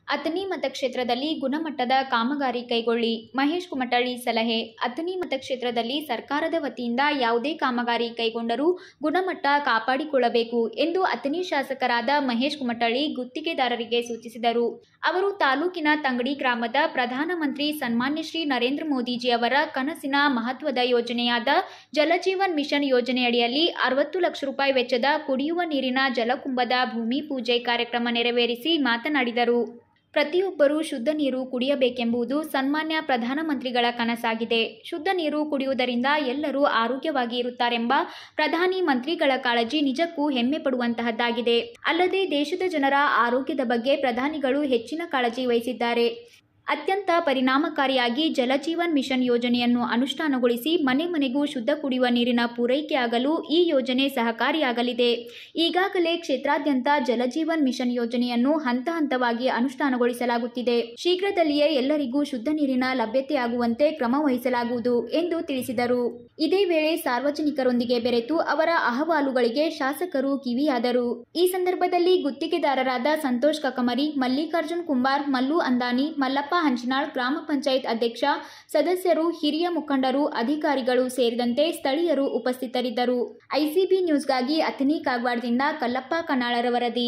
ಅಥಣಿ ಮತಕ್ಷೇತ್ರದಲ್ಲಿ ಗುಣಮಟ್ಟದ ಕಾಮಗಾರಿ ಕೈಗೊಳ್ಳಿ ಮಹೇಶ್ ಕುಮಟಳ್ಳಿ ಸಲಹೆ ಅಥಣಿ ಮತಕ್ಷೇತ್ರದಲ್ಲಿ ಸರ್ಕಾರದ ವತಿಯಿಂದ ಯಾವುದೇ ಕಾಮಗಾರಿ ಕೈಗೊಂಡರೂ ಗುಣಮಟ್ಟ ಕಾಪಾಡಿಕೊಳ್ಳಬೇಕು ಎಂದು ಅಥಣಿ ಶಾಸಕರಾದ ಮಹೇಶ್ ಕುಮಟಳ್ಳಿ ಗುತ್ತಿಗೆದಾರರಿಗೆ ಸೂಚಿಸಿದರು ಅವರು ತಾಲೂಕಿನ ತಂಗಡಿ ಗ್ರಾಮದ ಪ್ರಧಾನಮಂತ್ರಿ ಸನ್ಮಾನ್ಯ ಶ್ರೀ ನರೇಂದ್ರ ಮೋದಿಜಿ ಅವರ ಕನಸಿನ ಮಹತ್ವದ ಯೋಜನೆಯಾದ ಜಲಜೀವನ್ ಮಿಷನ್ ಯೋಜನೆಯಡಿಯಲ್ಲಿ ಅರವತ್ತು ಲಕ್ಷ ರೂಪಾಯಿ ವೆಚ್ಚದ ಕುಡಿಯುವ ನೀರಿನ ಜಲಕುಂಭದ ಭೂಮಿ ಪೂಜೆ ಕಾರ್ಯಕ್ರಮ ನೆರವೇರಿಸಿ ಮಾತನಾಡಿದರು ಪ್ರತಿಯೊಬ್ಬರೂ ಶುದ್ಧ ನೀರು ಕುಡಿಯಬೇಕೆಂಬುದು ಸನ್ಮಾನ್ಯ ಪ್ರಧಾನಮಂತ್ರಿಗಳ ಕನಸಾಗಿದೆ ಶುದ್ಧ ನೀರು ಕುಡಿಯುವುದರಿಂದ ಎಲ್ಲರೂ ಆರೋಗ್ಯವಾಗಿ ಇರುತ್ತಾರೆಂಬ ಪ್ರಧಾನಿ ಮಂತ್ರಿಗಳ ಕಾಳಜಿ ನಿಜಕ್ಕೂ ಹೆಮ್ಮೆ ಪಡುವಂತಹದ್ದಾಗಿದೆ ಅಲ್ಲದೆ ದೇಶದ ಜನರ ಆರೋಗ್ಯದ ಬಗ್ಗೆ ಪ್ರಧಾನಿಗಳು ಹೆಚ್ಚಿನ ಕಾಳಜಿ ವಹಿಸಿದ್ದಾರೆ ಅತ್ಯಂತ ಪರಿಣಾಮಕಾರಿಯಾಗಿ ಜಲಜೀವನ್ ಮಿಷನ್ ಯೋಜನೆಯನ್ನು ಅನುಷ್ಠಾನಗೊಳಿಸಿ ಮನೆ ಮನೆಗೂ ಶುದ್ಧ ಕುಡಿಯುವ ನೀರಿನ ಪೂರೈಕೆಯಾಗಲು ಈ ಯೋಜನೆ ಸಹಕಾರಿಯಾಗಲಿದೆ ಈಗಾಗಲೇ ಕ್ಷೇತ್ರಾದ್ಯಂತ ಜಲಜೀವನ್ ಮಿಷನ್ ಯೋಜನೆಯನ್ನು ಹಂತ ಹಂತವಾಗಿ ಅನುಷ್ಠಾನಗೊಳಿಸಲಾಗುತ್ತಿದೆ ಶೀಘ್ರದಲ್ಲಿಯೇ ಎಲ್ಲರಿಗೂ ಶುದ್ಧ ನೀರಿನ ಲಭ್ಯತೆಯಾಗುವಂತೆ ಕ್ರಮ ವಹಿಸಲಾಗುವುದು ಎಂದು ತಿಳಿಸಿದರು ಇದೇ ವೇಳೆ ಸಾರ್ವಜನಿಕರೊಂದಿಗೆ ಬೆರೆತು ಅವರ ಅಹವಾಲುಗಳಿಗೆ ಶಾಸಕರು ಕಿವಿಯಾದರು ಈ ಸಂದರ್ಭದಲ್ಲಿ ಗುತ್ತಿಗೆದಾರರಾದ ಸಂತೋಷ್ ಕಕಮರಿ ಮಲ್ಲಿಕಾರ್ಜುನ್ ಕುಂಬಾರ್ ಮಲ್ಲು ಅಂದಾನಿ ಮಲ್ಲಪ್ಪ ಹಂಚಿನಾಳ್ ಗ್ರಾಮ ಪಂಚಾಯತ್ ಅಧ್ಯಕ್ಷ ಸದಸ್ಯರು ಹಿರಿಯ ಮುಖಂಡರು ಅಧಿಕಾರಿಗಳು ಸೇರಿದಂತೆ ಸ್ಥಳೀಯರು ಉಪಸ್ಥಿತರಿದ್ದರು ಐಸಿಬಿ ನ್ಯೂಸ್ಗಾಗಿ ಅಥಣಿ ಕಾಗವಾಡದಿಂದ ಕಲ್ಲಪ್ಪ ಕನಾಳರ ವರದಿ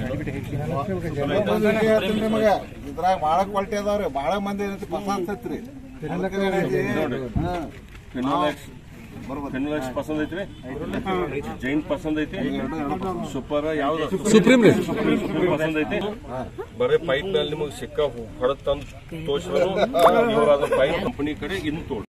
ನಿಮಗ ಇದ್ರಾಗ ಬಹಳ ಕ್ವಾಲಿಟಿ ಅದಾವ್ರಿ ಬಹಳ ಮಂದಿ ಏನೈತಿ ಪಸಂದ್ ಐತ್ರಿ ಅದಕ್ಕೆ ಏನೈತಿ, ಹಾ. ಫಿನೋಲೆಕ್ಸ್ ಫಿನೋಲೆಕ್ಸ್ ಪಸಂದ್ ಐತ್ರಿ ಜೈನ್ ಪಸಂದ್ ಐತಿ ಸೂಪರ್ ಯಾವ್ದು ಸುಪ್ರೀಂ ರೀ ಸುಪ್ರೀಂ ಪಸಂದ್ ಐತಿ ಬರೀ ಪೈಪ್ ನಲ್ಲಿ ನಿಮಗೆ ಸಿಕ್ಕ ಹೊಡೆದ್ ತಂದು ತೋರಿಸಿದ್ರು ಇವ್ರ ಪೈಪ್ ಕಂಪನಿ ಕಡೆ ಇನ್ನು ತೋಡ್